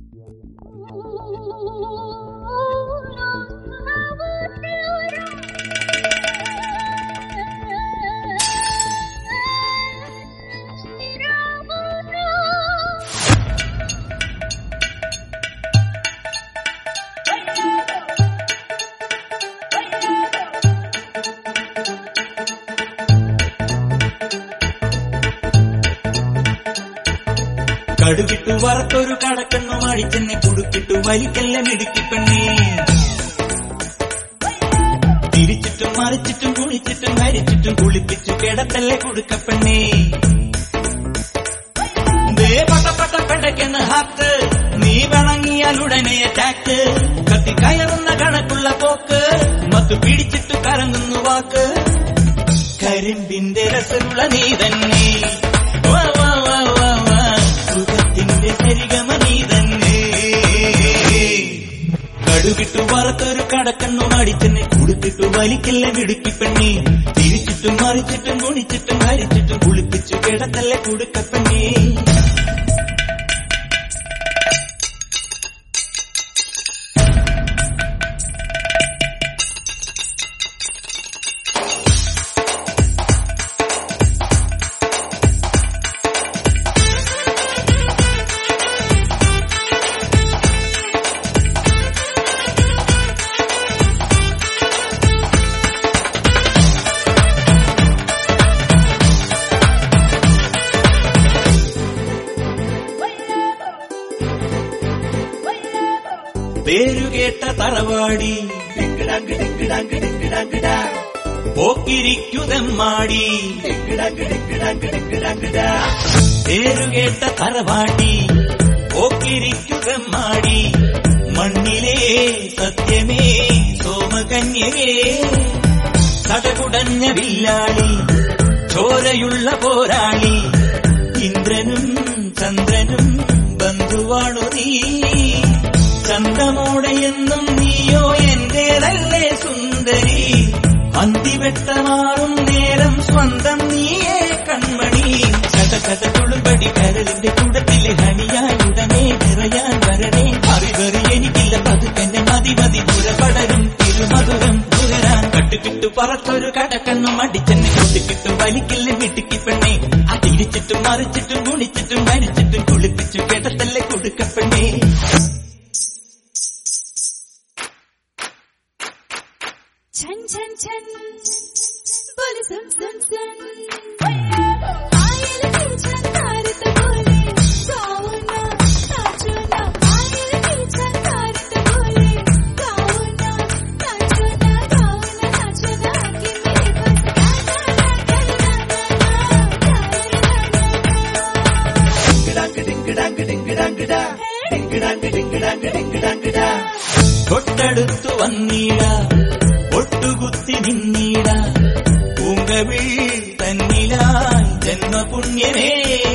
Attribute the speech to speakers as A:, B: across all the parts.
A: കടുകിട്ടു വറുത്തൊരു കടക്കെന്നു മടിച്ചെന്നെ കുടുക്കിട്ടു വലിക്കല്ല മിടുക്കിപ്പെണ്ണേ തിരിച്ചിട്ടും മറിച്ചിട്ടും കുളിച്ചിട്ടും ഹരിച്ചിട്ടും കുളിപ്പിച്ചു കിടത്തല്ലേ കൊടുക്കപ്പെണ്ണേ ദേ പട്ട പട്ട പെടക്കെന്ന് ഹാത്ത് നീ വിളങ്ങിയാൽ ഉടനെ അറ്റാക്ക് കത്തി കയറുന്ന കണക്കുള്ള പോക്ക് മത്തു പിടിച്ചിട്ടു കറങ്ങുന്നു വാക്ക് കരിമ്പിന്റെ രസമുള്ള നീ തന്നെ വാ വാ വാ വാ വാ സുഖത്തിന്റെ സരിഗമ നീ തന്നെ കടുകിട്ടു വറുത്തൊരു കടക്കണ്ണു മടിച്ചെന്നെ കുടുക്കിട്ടു വലിക്കല്ല മിടുക്കി പെണ്ണി തിരിച്ചിട്ടും മറിച്ചിട്ടും കുണിച്ചിട്ടും ഹരിച്ചിട്ടും കുളിപ്പിച്ചു കിടത്തല്ലേ കുടുക്കപ്പെണ്ണേ പേരുകേട്ട തറവാടി പോക്കിരിക്കുതമ്മാടി പേരുകേട്ട തറവാടി പോക്കിരിക്കുതമ്മാടി മണ്ണിലെ സത്യമേ സോമകന്യകേ തടകുടഞ്ഞ വില്ലാളി ചോരയുള്ള പോരാളി ഇന്ദ്രനും ചന്ദ്രനും ബന്ധുവാണു നീ ചന്തമോടെ എന്നും നീയോ എന്റേതല്ലേ സുന്ദരി അന്തിവെട്ടമാറും നേരം സ്വന്തം നീയേ കൺമണി ചത ചത തുളുമ്പടി കരളിന്റെ കൂടത്തിലെ ഹണിയായി ഉടനെ നിറയാൻ വരണേ അറിവറി എനിക്കില്ല പതുക്കെന്നെ മതി മതി പുരപടരും തിരുമധുരം പുരരാൻ കട്ടുകിട്ടു പറത്തൊരു കടക്കണ്ണു മടിച്ചെന്നെ കൊട്ടിക്കിട്ടു വലിക്കില്ല മിടുക്കി പെണ്ണേ അതിരിച്ചിട്ടും മറിച്ചിട്ടും കുണിച്ചിട്ടും മരിച്ചിട്ടും കുളിപ്പിച്ചു കിടത്തല്ലേ കൊടുക്കപ്പെണ്ണേ
B: छन छन छन बोले सुन सुन सुन आयल की छन तारत बोले गाओ ना नाचो ना आयल की छन तारत बोले गाओ ना नाचो ना गाओ ना नाचो ना कि मेरे पास गाना गाना
A: തൊട്ടടുത്തു വന്നീട ഒട്ടുകുത്തി നിന്നീട പൂങ്കവിൾ തന്നിലായി ജന്മപുണ്യമേ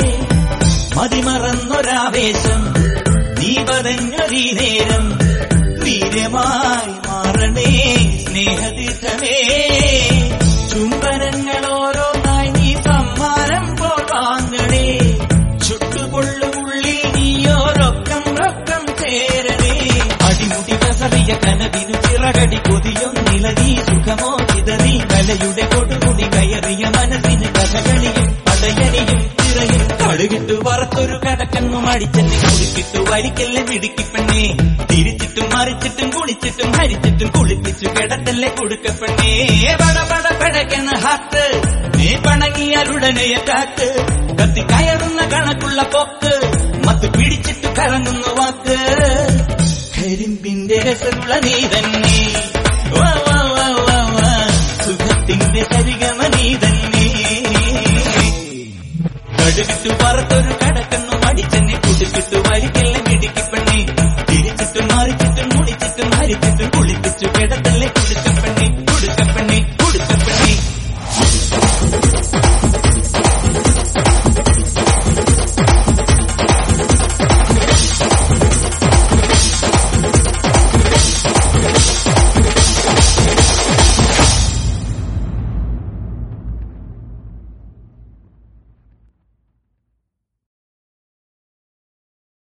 A: മതിമറന്നൊരാവേശം നീ പറഞ്ഞൊരീ നേരം വീര്യമായി മാറണേ സ്നേഹതീർത്ഥമേ ചുംബനങ്ങൾ ഓരോന്നായി നീ സമ്മാനം പോൽ വാങ്ങണേ ചുട്ടുകൊള്ളുമുള്ളിൽ നീയോരൊക്കം റൊക്കം ചേരണേ അടിമുടി കസറിയ കനവിനു ചിറകടി കൊതിയും നിലകി സുഖമോ ചിതറി കലയുടെ കൊടുമുടി കയറിയ മനസ്സിന് കഥകളിയും പടയണിയും ചിറയും കടുകിട്ടു വറുത്തൊരു കടക്കണ്ണു മടിച്ചെന്നെ കുളിക്കിട്ടു വരിക്കല്ലേ മിടുക്കിപ്പെണ്ണേ തിരിച്ചിട്ടും മറിച്ചിട്ടും കുളിച്ചിട്ടും ഹരിച്ചിട്ടും കുളിപ്പിച്ചു കിടത്തല്ലേ കൊടുക്കപ്പെണ്ണേ പട പട പടക്കെന്ന ഹാത്ത് നീ പണങ്ങിയാലുടനെ കാത്ത് കത്തി കയറുന്ന കണക്കുള്ള പോക്ക് മത്ത് പിടിച്ചിട്ട് കറങ്ങുന്നു വാക്ക് കരിമ്പിന്റെ രസമുള്ള നീ തന്നെ വാ വാ വാ വാ വാ സുഖത്തിന്റെ സരിഗമ നീ തന്നെ കടുകിട്ടു പറത്തൊരു